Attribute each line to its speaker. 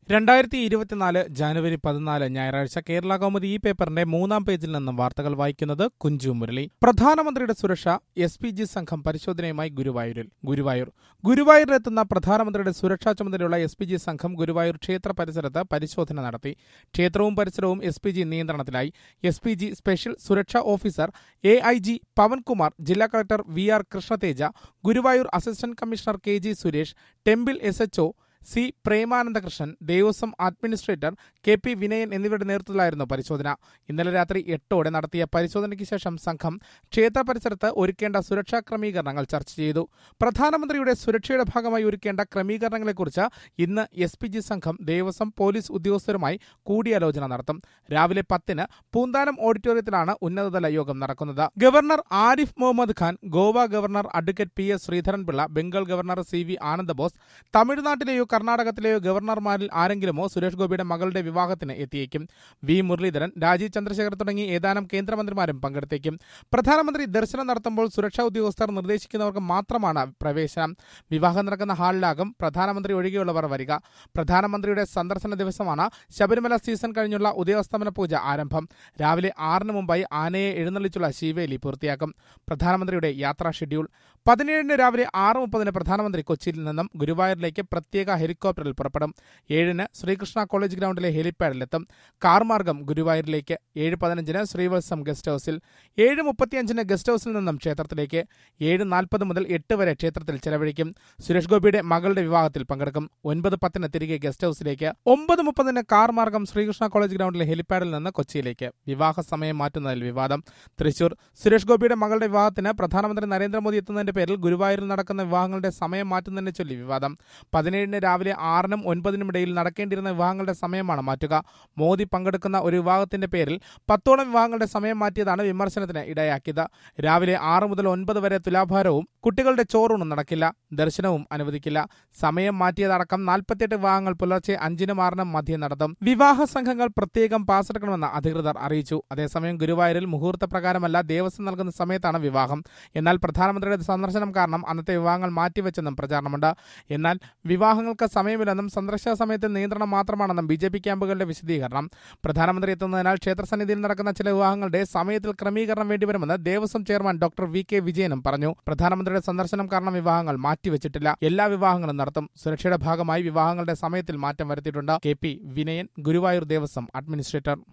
Speaker 1: രണ്ടായിരത്തി ഇരുപത്തിനാല് ജനുവരി പതിനാല് ഞായറാഴ്ച കേരള കൗമുദി ഈ പേപ്പറിന്റെ മൂന്നാം പേജിൽ നിന്നും വാർത്തകൾ വായിക്കുന്നത് കുഞ്ചു മുരളി പ്രധാനമന്ത്രിയുടെ സുരക്ഷ എസ് പി ജി സംഘം പരിശോധനയുമായി ഗുരുവായൂരിൽ ഗുരുവായൂർ ഗുരുവായൂരിലെത്തുന്ന പ്രധാനമന്ത്രിയുടെ സുരക്ഷാ ചുമതലയുള്ള എസ് പി ജി സംഘം ഗുരുവായൂർ ക്ഷേത്ര പരിസരത്ത് പരിശോധന നടത്തി ക്ഷേത്രവും പരിസരവും എസ് പി ജി നിയന്ത്രണത്തിലായി എസ് പി ജി സ്പെഷ്യൽ സുരക്ഷാ officer A I G Pavankumar ജില്ലാ collector V R Krishnateja Guruvayur assistant commissioner K G Suresh temple S H O C Premanandakrishnan Devaswom administrator K P Vinayan എന്നിവരുടെ നേതൃത്വത്തിലായിരുന്നു പരിശോധന ഇന്നലെ രാത്രി എട്ടോടെ നടത്തിയ പരിശോധനയ്ക്ക് ശേഷം സംഘം ക്ഷേത്ര പരിസരത്ത് ഒരുക്കേണ്ട സുരക്ഷാ ക്രമീകരണങ്ങൾ ചർച്ച ചെയ്തു പ്രധാനമന്ത്രിയുടെ സുരക്ഷയുടെ ഭാഗമായി ഒരുക്കേണ്ട ക്രമീകരണങ്ങളെക്കുറിച്ച് ഇന്ന് എസ് പി ജി സംഘം ദേവസ്വം പോലീസ് ഉദ്യോഗസ്ഥരുമായി കൂടിയാലോചന നടത്തും രാവിലെ പത്തിന് പൂന്താനം ഓഡിറ്റോറിയത്തിലാണ് ഉന്നതതല യോഗം നടക്കുന്നത് governor Arif Mohammed Khan Goa governor advocate P S Sreedharan Pillai Bengal governor C V Ananda Bose തമിഴ്നാട്ടിലെയോ കർണാടകത്തിലെയോ ഗവർണർമാരിൽ ആരെങ്കിലുമോ സുരേഷ് ഗോപിയുടെ മകളുടെ വിവാഹത്തിന് എത്തിയേക്കും വി മുരളീധരൻ രാജീവ് ചന്ദ്രശേഖർ തുടങ്ങി ഏതാനും കേന്ദ്രമന്ത്രിമാരും പങ്കെടുത്തേക്കും പ്രധാനമന്ത്രി ദർശനം നടത്തുമ്പോൾ സുരക്ഷാ ഉദ്യോഗസ്ഥർ നിർദ്ദേശിക്കുന്നവർക്ക് മാത്രമാണ് പ്രവേശനം വിവാഹം നടക്കുന്ന ഹാളിലാകും പ്രധാനമന്ത്രി ഒഴികെയുള്ളവർ വരിക പ്രധാനമന്ത്രിയുടെ സന്ദർശന ദിവസമാണ് ശബരിമല സീസൺ കഴിഞ്ഞുള്ള ഉദയാസ്തമന പൂജ ആരംഭം രാവിലെ ആറിന് മുമ്പായി ആനയെ എഴുന്നള്ളിച്ചുള്ള ശിവേലി പൂർത്തിയാക്കും പ്രധാനമന്ത്രിയുടെ യാത്രാ ഷെഡ്യൂൾ പതിനേഴിന് രാവിലെ ആറ് മുപ്പതിന് പ്രധാനമന്ത്രി കൊച്ചിയിൽ നിന്നും ഗുരുവായൂരിലേക്ക് പ്രത്യേക ഹെലികോപ്റ്ററിൽ പുറപ്പെടും ഏഴിന് ശ്രീകൃഷ്ണ കോളേജ് ഗ്രൗണ്ടിലെ ഹെലിപ്പാഡിലെത്തും കാർ മാർഗം ഗുരുവായൂരിലേക്ക് ഏഴ് പതിനഞ്ചിന് ശ്രീവത്സം ഗസ്റ്റ് ഹൌസിൽ ഏഴ് മുപ്പത്തിയഞ്ചിന് ഗസ്റ്റ് ഹൌസിൽ നിന്നും ക്ഷേത്രത്തിലേക്ക് ഏഴ് നാൽപ്പത് മുതൽ എട്ട് വരെ ക്ഷേത്രത്തിൽ ചെലവഴിക്കും സുരേഷ് ഗോപിയുടെ മകളുടെ വിവാഹത്തിൽ പങ്കെടുക്കും ഒൻപത് പത്തിന് തിരികെ ഗസ്റ്റ് ഹൌസിലേക്ക് ഒമ്പത് മുപ്പതിന് കാർ മാർഗം ശ്രീകൃഷ്ണ കോളേജ് ഗ്രൗണ്ടിലെ ഹെലിപ്പാഡിൽ നിന്ന് കൊച്ചിയിലേക്ക് വിവാഹ സമയം മാറ്റുന്നതിൽ വിവാദം തൃശൂർ സുരേഷ് ഗോപിയുടെ മകളുടെ വിവാഹത്തിന് പ്രധാനമന്ത്രി നരേന്ദ്രമോദി എത്തുന്നതിന്റെ പേരിൽ ഗുരുവായൂരിൽ നടക്കുന്ന വിവാഹങ്ങളുടെ സമയം മാറ്റുന്നതിനെ ചൊല്ലി വിവാദം പതിനേഴിന് രാവിലെ ആറിനും ഒൻപതിനും ഇടയിൽ നടക്കേണ്ടിരുന്ന വിവാഹങ്ങളുടെ സമയമാണ് മാറ്റുക മോദി പങ്കെടുക്കുന്ന ഒരു വിവാഹത്തിന്റെ പേരിൽ പത്തോളം വിവാഹങ്ങളുടെ സമയം മാറ്റിയതാണ് വിമർശനത്തിന് ഇടയാക്കിയത് രാവിലെ ആറ് മുതൽ ഒൻപത് വരെ തുലാഭാരവും കുട്ടികളുടെ ചോറൂണും നടക്കില്ല ദർശനവും അനുവദിക്കില്ല സമയം മാറ്റിയതടക്കം നാൽപ്പത്തിയെട്ട് വിവാഹങ്ങൾ പുലർച്ചെ അഞ്ചിനും ആറിനും മധ്യം നടത്തും വിവാഹ സംഘങ്ങൾ പ്രത്യേകം പാസ് എടുക്കണമെന്ന് അധികൃതർ അറിയിച്ചു അതേസമയം ഗുരുവായൂരിൽ മുഹൂർത്ത പ്രകാരമല്ല ദേവസ്വം നൽകുന്ന സമയത്താണ് വിവാഹം എന്നാൽ പ്രധാനമന്ത്രിയുടെ സന്ദർശനം കാരണം അന്നത്തെ വിവാഹങ്ങൾ മാറ്റിവെച്ചെന്നും പ്രചാരണമുണ്ട് എന്നാൽ വിവാഹങ്ങൾക്ക് സമയമില്ലെന്നും സന്ദർശന സമയത്ത് നിയന്ത്രണം മാത്രമാണെന്നും ബി ജെ പി ക്യാമ്പുകളുടെ വിശദീകരണം പ്രധാനമന്ത്രി എത്തുന്നതിനാൽ ക്ഷേത്രസന്നിധിയിൽ നടക്കുന്ന ചില വിവാഹങ്ങളുടെ സമയത്തിൽ ക്രമീകരണം വേണ്ടിവരുമെന്ന് Devaswom chairman doctor V K വിജയനും പറഞ്ഞു പ്രധാനമന്ത്രിയുടെ സന്ദർശനം കാരണം വിവാഹങ്ങൾ മാറ്റിവെച്ചിട്ടില്ല എല്ലാ വിവാഹങ്ങളും നടത്തും സുരക്ഷയുടെ ഭാഗമായി വിവാഹങ്ങളുടെ സമയത്തിൽ മാറ്റം വരുത്തിയിട്ടുണ്ട് K P Vinayan Guruvayur Devaswom administrator